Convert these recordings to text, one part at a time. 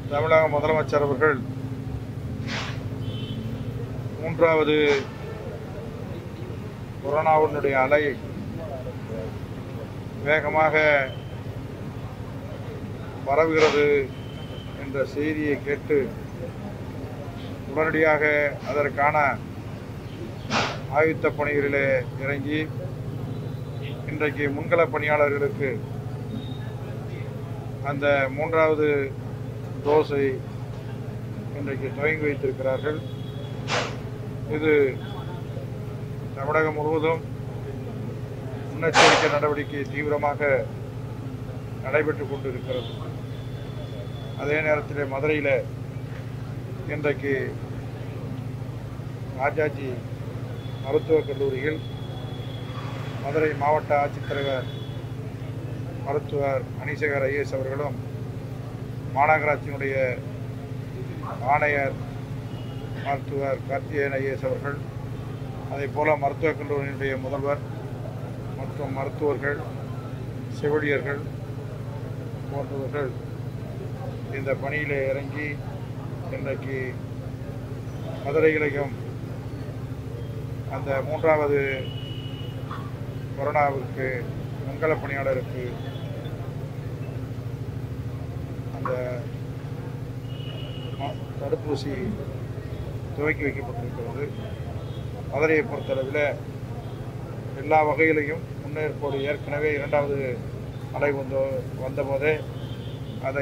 தமிழக முதலமைச்சர் அவர்கள் மூன்றாவது கொரோனாவினுடைய அலை வேகமாக பரவுகிறது என்ற செய்தியை கேட்டு உடனடியாக அதற்கான ஆயுத்த பணிகளிலே இறங்கி இன்றைக்கு முன்கள பணியாளர்களுக்கு அந்த மூன்றாவது டோஸை இன்றைக்கு துவங்கி வைத்திருக்கிறார்கள் இது தமிழகம் முழுவதும் முன்னெச்சரிக்கை நடவடிக்கை தீவிரமாக நடைபெற்றுக் கொண்டிருக்கிறது அதே நேரத்தில் மதுரையில் இன்றைக்கு ராஜாஜி மருத்துவக் கல்லூரியில் மதுரை மாவட்ட ஆட்சித்தலைவர் மருத்துவர் அனிசேகர் ஐஏஎஸ் அவர்களும் மாநகராட்சியினுடைய ஆணையர் மருத்துவர் கார்த்திகேயன் ஐஏஎஸ் அவர்கள் அதே போல மருத்துவக் கல்லூரியினுடைய முதல்வர் மற்றும் மருத்துவர்கள் செவிலியர்கள் போன்றவர்கள் இந்த பணியில் இறங்கி இன்றைக்கு மதுரையிலையும் அந்த மூன்றாவது கொரோனாவுக்கு மங்கள பணியாளருக்கு அந்த ம- தடுப்பூசி துவக்கி வைக்கப்பட்டிருக்கிறது மதுரையை பொறுத்தளவில் எல்லா வகையிலையும் முன்னேற்பாடு ஏற்கனவே இரண்டாவது அலை வந்து வந்தபோதே அதை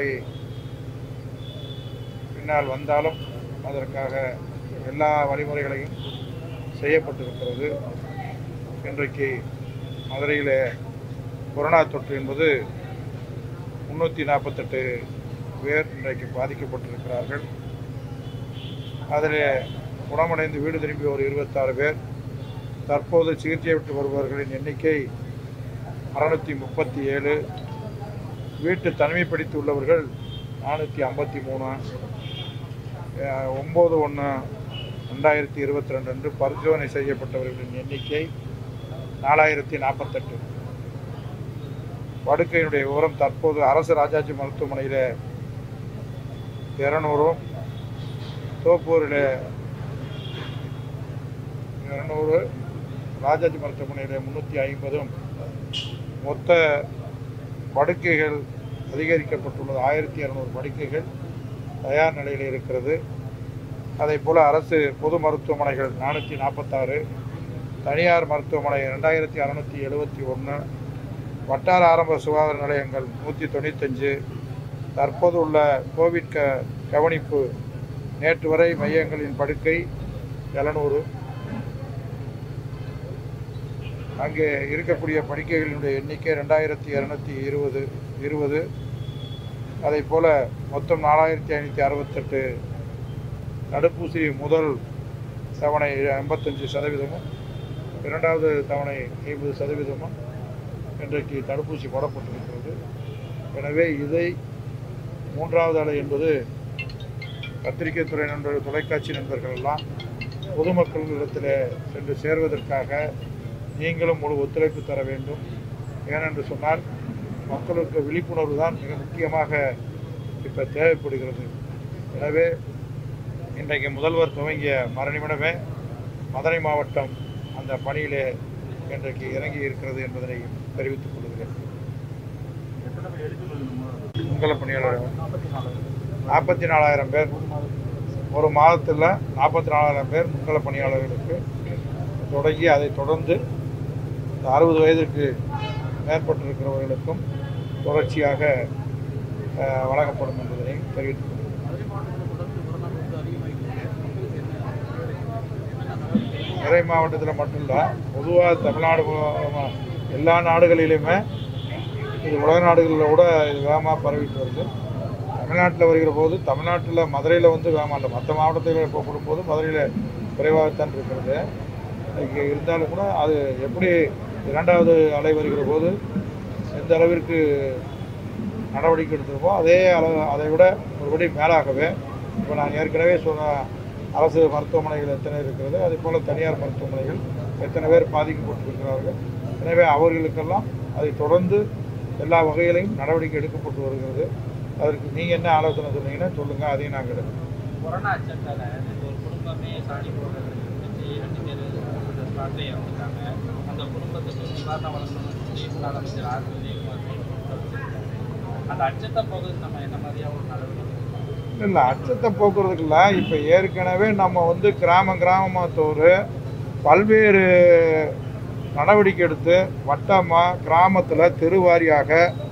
பின்னால் வந்தாலும் அதற்காக எல்லா வழிமுறைகளையும் செய்யப்பட்டிருக்கிறது இன்றைக்கு மதுரையில் கொரோனா தொற்று என்பது முன்னூற்றி நாற்பத்தெட்டு பேர் இன்றைக்கு பாதிக்கப்பட்டிருக்கிறார்கள் அதில் குணமடைந்து வீடு திரும்பி ஒரு இருபத்தாறு பேர் தற்போது சிகிச்சை விட்டு வருபவர்களின் எண்ணிக்கை அறுநூற்றி முப்பத்தி ஏழு வீட்டு தனிமைப்படுத்தி உள்ளவர்கள் நானூற்றி ஐம்பத்தி மூணு ஒம்பது ஒன்று ரெண்டாயிரத்தி இருபத்தி ரெண்டு அன்று பரிசோதனை செய்யப்பட்டவர்களின் எண்ணிக்கை நாலாயிரத்தி நாற்பத்தெட்டு படுக்கையினுடைய விவரம் தற்போது அரசு ராஜாஜி மருத்துவமனையில் இரநூறும் தோப்பூரில் இரநூறு ராஜாஜி மருத்துவமனையில் முந்நூற்றி ஐம்பதும் மொத்த படுக்கைகள் அதிகரிக்கப்பட்டுள்ளது ஆயிரத்தி இரநூறு படுக்கைகள் தயார் நிலையில் இருக்கிறது அதே போல் அரசு பொது மருத்துவமனைகள் நானூற்றி நாற்பத்தாறு தனியார் மருத்துவமனை ரெண்டாயிரத்தி அறநூற்றி எழுபத்தி ஒன்று வட்டார ஆரம்ப சுகாதார நிலையங்கள் நூற்றி தொண்ணூத்தஞ்சு தற்போது உள்ள கோவிட் க கவனிப்பு நேற்று வரை மையங்களின் படுக்கை எழுநூறு அங்கே இருக்கக்கூடிய படுக்கைகளினுடைய எண்ணிக்கை ரெண்டாயிரத்தி இரநூத்தி இருபது இருபது அதே போல் மொத்தம் நாலாயிரத்தி ஐநூற்றி அறுபத்தெட்டு தடுப்பூசி முதல் தவணை எண்பத்தஞ்சு சதவீதமும் இரண்டாவது தவணை ஐம்பது சதவீதமும் இன்றைக்கு தடுப்பூசி போடப்பட்டிருக்கிறது எனவே இதை மூன்றாவது அலை என்பது பத்திரிகை துறை நண்பர்கள் தொலைக்காட்சி நண்பர்கள் எல்லாம் பொதுமக்களிடத்தில் சென்று சேர்வதற்காக நீங்களும் முழு ஒத்துழைப்பு தர வேண்டும் ஏனென்று சொன்னால் மக்களுக்கு விழிப்புணர்வு தான் மிக முக்கியமாக இப்போ தேவைப்படுகிறது எனவே இன்றைக்கு முதல்வர் துவங்கிய மறுநிமிடமே மதுரை மாவட்டம் அந்த பணியிலே இன்றைக்கு இறங்கி இருக்கிறது என்பதனை தெரிவித்துக் கொள்கிறேன் முன்கள பணியாளர் நாற்பத்தி நாலாயிரம் பேர் ஒரு மாதத்தில் நாற்பத்தி நாலாயிரம் பேர் முன்கள பணியாளர்களுக்கு தொடங்கி அதை தொடர்ந்து இந்த அறுபது வயதிற்கு மேற்பட்டிருக்கிறவர்களுக்கும் தொடர்ச்சியாக அஹ், வழங்கப்படும் என்பதனை தெரிவித்துக் கொள்கிறேன் நிறை மாவட்டத்தில் மட்டும் இல்லை பொதுவாக தமிழ்நாடு மு- எல்லா நாடுகளிலுமே இது உலக நாடுகளில் கூட இது வேகமாக பரவிட்டு வருது தமிழ்நாட்டில் வருகிற போது தமிழ்நாட்டில் மதுரையில் வந்து வேகமாக இல்லை மற்ற மாவட்டத்தில் போகப்படும் போது மதுரையில் குறைவாகத்தான் இருக்கிறது இங்கே இருந்தாலும் கூட அது எப்படி இரண்டாவது அலை வருகிற போது எந்த அளவிற்கு நடவடிக்கை எடுத்திருக்கோ அதே அளவு அதை விட ஒருபடி மேலாகவே இப்போ நான் ஏற்கனவே சொன்ன அரசு மருத்துவமனைகள் எத்தனை இருக்கிறது அதே போல் தனியார் மருத்துவமனைகள் எத்தனை பேர் பாதிக்கப்பட்டிருக்கிறார்கள் எனவே அவர்களுக்கெல்லாம் அதை தொடர்ந்து எல்லா வகையிலையும் நடவடிக்கை எடுக்கப்பட்டு வருகிறது அதற்கு நீங்கள் என்ன ஆலோசனை சொன்னீங்கன்னா சொல்லுங்கள் அதையும் நாங்கள் எடுக்கிறோம் கொரோனா அச்சத்தால ஒரு குடும்பமே சாணி போடுறது வச்சு ரெண்டு பேர் அந்த ஸ்பாட்ல இறந்துட்டாங்க அந்த குடும்பத்துக்கு நிவாரணம் வழங்கணும்னு சொல்லி முன்னாள் அமைச்சர் ஆர் உதயகுமார் வச்சிருக்காரு அந்த அச்சத்தை போகிறது நம்ம என்ன மாதிரியா ஒரு நடவடிக்கை இல்லை அச்சத்தை போக்குறதுக்குல இப்போ ஏற்கனவே நம்ம வந்து கிராமம் கிராமமாக தோறு பல்வேறு நடவடிக்கை எடுத்து வட்டமாக கிராமத்தில் தெருவாரியாக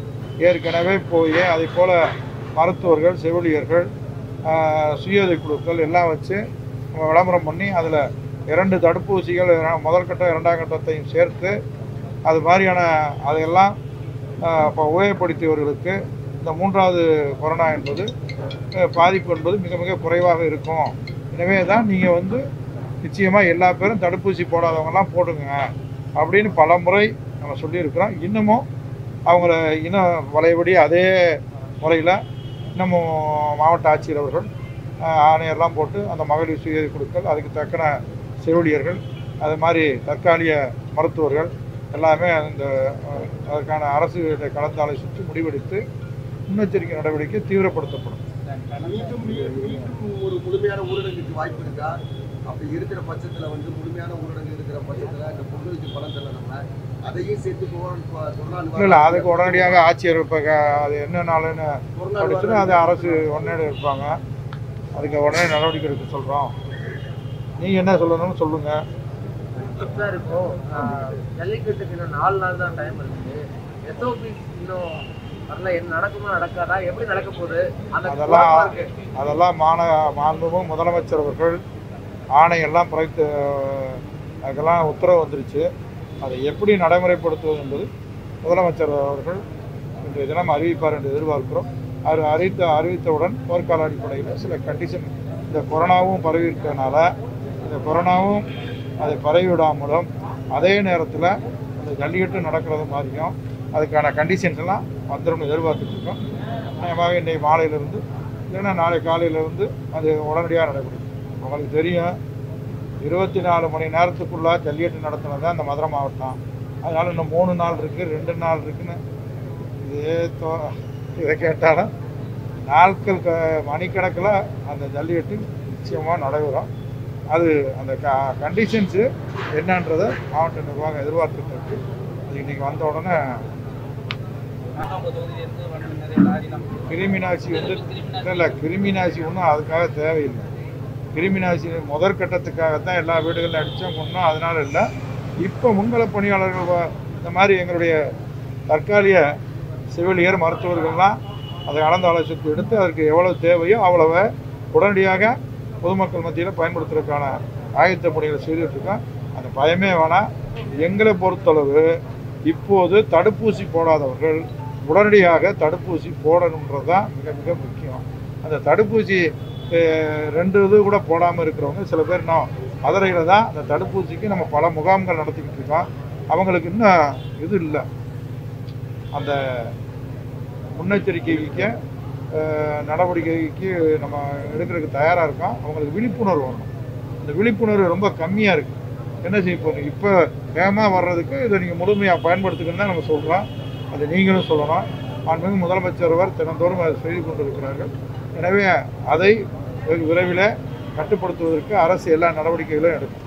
ஏற்கனவே போய் அதே போல் மருத்துவர்கள் செவிலியர்கள் ஆஹ், சுய குழுக்கள் எல்லாம் வச்சு நம்ம விளம்பரம் பண்ணி அதில் இரண்டு தடுப்பூசிகள் இர- முதல் கட்டம் இரண்டாம் கட்டத்தையும் சேர்த்து அது மாதிரியான அதையெல்லாம் ஆஹ், இப்போ உபயோகப்படுத்தியவர்களுக்கு இந்த மூன்றாவது கொரோனா என்பது அஹ், பாதிப்பு என்பது மிக மிக குறைவாக இருக்கும் எனவே தான் நீங்கள் வந்து நிச்சயமாக எல்லா பேரும் தடுப்பூசி போடாதவங்கலாம் போடுங்க அப்படின்னு பல முறை நம்ம சொல்லியிருக்கிறோம் இன்னமும் அவங்கள இன்னும் வளையபடி அதே முறையில் இன்னமும் மாவட்ட ஆட்சியர் அவர்கள் அஹ், ஆணையர்லாம் போட்டு அந்த மகளிர் சுய குழுக்கள் அதுக்கு தக்கன செவிலியர்கள் அது மாதிரி தற்காலிக மருத்துவர்கள் எல்லாமே அந்த அஹ், அதற்கான அரசு கலந்து ஆலோசித்து முடிவெடுத்து முன்னெச்சரிக்கை நடவடிக்கை தீவிரப்படுத்தப்படும் மீண்டும் மீ- மீண்டும் ஒரு முழுமையான ஊரடங்குக்கு வாய்ப்பு இருக்கா அப்படி இருக்கிற பட்சத்துல வந்து முழுமையான ஊரடங்கு இருக்கிற பட்சத்துல இந்த பொங்கலுக்கு பணம் தரல நம்ம அதையும் சேர்த்து கொரோனா கொரோனா இல்லை இல்லை அதுக்கு உடனடியாக ஆட்சியர் இப்போ அது என்ன நாளுன்னு கொரோனா படிச்சுன்னா அது அரசு உடனடி இருப்பாங்க அதுக்கு உடனே நடவடிக்கை எடுக்க சொல்கிறோம் நீங்கள் என்ன சொல்லணும்னு சொல்லுங்கள் சார் இப்போ ஆஹ், ஜல்லிக்கட்டுக்கு இன்னும் நாலு நாள் தான் டைம் இருக்கு எஸ்ஓபி இன்னும் வரல என்ன நடக்குமா நடக்காதா எப்படி நடக்க போகுது அந்த அதெல்லாம் குழப்பமா இருக்கு அதெல்லாம் மாண மாண்புமிகு முதலமைச்சர் அவர்கள் ஆணையெல்லாம் பிறகு அதுக்கெல்லாம் உத்தரவு வந்துருச்சு அதை எப்படி நடைமுறைப்படுத்துவது என்பது முதலமைச்சர் அவர்கள் இன்றைய தினம் அறிவிப்பார் என்று எதிர்பார்க்கிறோம் அவர் அறிவித்த அறிவித்தவுடன் போர்க்கால அடிப்படையில் சில கண்டிஷன் இந்த கொரோனாவும் பரவி இருக்கிறதுனால இந்த கொரோனாவும் அதை பரவி விடாமலும் அதே நேரத்தில் அந்த ஜல்லிக்கட்டு நடக்கிறது மாதிரியும் அதுக்கான கண்டிஷன்ஸ் எல்லாம் வந்துடும் எதிர்பார்த்துட்டு இருக்கோம் நிச்சயமாக இன்றைக்கு மாலையிலிருந்து இல்லைன்னா நாளை காலையிலிருந்து அது உடனடியாக நடைபெறும் உங்களுக்கு தெரியும் இருபத்தி நாலு மணி நேரத்துக்குள்ளே ஜல்லிக்கட்டு நடத்தினது தான் இந்த மதுரை மாவட்டம் அதனால் இன்னும் மூணு நாள் இருக்குது ரெண்டு நாள் இருக்குன்னு இதே தோ இதை கேட்டாலும் நாட்கள் க மணிக்கணக்கில் அந்த ஜல்லிக்கட்டு நிச்சயமாக நடைபெறும் அது அந்த க கண்டிஷன்ஸு என்னன்றதை மாவட்ட நிர்வாகம் எதிர்பார்த்துட்டு இருக்கு அது இன்றைக்கி வந்த உடனே நான்காவது தொகுதியிலிருந்து வந்து நிறைய லாரி நம்ம கிருமிநாசி வந்து இல்லை இல்லை கிருமிநாசி ஒன்றும் அதுக்காக தேவையில்லை கிருமிநாசி முதற் கட்டத்துக்காகத்தான் எல்லா வீடுகளிலும் அடித்தோம் கொண்டோம் அதனால இல்லை இப்போ முன்கள பணியாளர்கள் வ- இந்த மாதிரி எங்களுடைய தற்காலிக செவிலியர் மருத்துவர்கள்லாம் அதை கலந்து ஆலோசித்து எடுத்து அதற்கு எவ்வளவு தேவையோ அவ்வளவு உடனடியாக பொதுமக்கள் மத்தியில் பயன்படுத்துறதுக்கான ஆயத்த பணிகளை செய்துட்டு இருக்கோம் அந்த பயமே வேணாம் எங்களை பொறுத்தளவு இப்போது தடுப்பூசி போடாதவர்கள் உடனடியாக தடுப்பூசி போடணுன்றது தான் மிக மிக முக்கியம் அந்த தடுப்பூசி அஹ், ரெண்டு இது கூட போடாமல் இருக்கிறவங்க சில பேர் இன்னும் மதுரையில் தான் அந்த தடுப்பூசிக்கு நம்ம பல முகாம்கள் நடத்திக்கிட்டு இருக்கோம் அவங்களுக்கு இன்னும் இது இல்லை அந்த முன்னெச்சரிக்கைக்கு அஹ், நடவடிக்கைக்கு நம்ம எடுக்கிறதுக்கு தயாராக இருக்கோம் அவங்களுக்கு விழிப்புணர்வு வரணும் அந்த விழிப்புணர்வு ரொம்ப கம்மியாக இருக்குது என்ன செய்ய போறீங்க இப்போ வேகமாக வர்றதுக்கு இதை நீங்கள் முழுமையாக பயன்படுத்துக்கன்னு தான் நம்ம சொல்கிறோம் அது நீங்களும் சொல்லணும் மாண்புமிகு முதலமைச்சர் அவர் தினந்தோறும் அதை செய்து கொண்டிருக்கிறார்கள் எனவே அதை வெகு விரைவில் கட்டுப்படுத்துவதற்கு அரசு எல்லா நடவடிக்கைகளும் எடுக்கும்